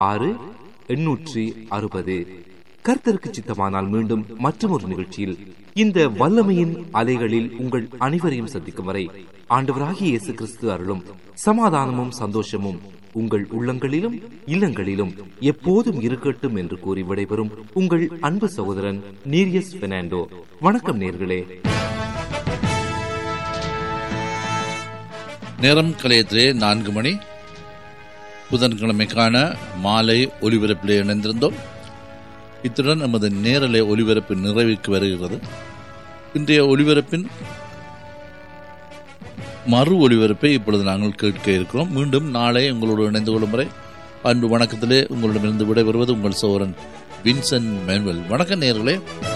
ஆறு எண்ணூற்றி அறுபது கர்த்தருக்கு சித்தமானால் மீண்டும் மற்றொரு நிகழ்ச்சியில் இந்த வல்லமையின் அலைகளில் உங்கள் அனைவரையும் சந்திக்கும் வரை ஆண்டவராகிய இயேசு கிறிஸ்து அருளும் சமாதானமும் சந்தோஷமும் உங்கள் உள்ளங்களிலும் இல்லங்களிலும் எப்போதும் இருக்கட்டும் என்று கூறி விடைபெறும் உங்கள் அன்பு சகோதரன் நீரியஸ் பெர்னாண்டோ வணக்கம் நேர்களே நேரம் கலையத்திலே நான்கு மணி புதன்கிழமைக்கான மாலை ஒலிபரப்பிலே இணைந்திருந்தோம் இத்துடன் நமது நேரலை ஒலிபரப்பு நிறைவுக்கு வருகிறது இன்றைய ஒலிபரப்பின் மறு ஒலிபரப்பை இப்பொழுது நாங்கள் கேட்க இருக்கிறோம் மீண்டும் நாளை உங்களோடு இணைந்து கொள்ளும் வரை அன்பு வணக்கத்திலே உங்களிடமிருந்து விடைபெறுவது உங்கள் சோரன் வின்சென்ட் மேனுவல் வணக்கம் நேர்களே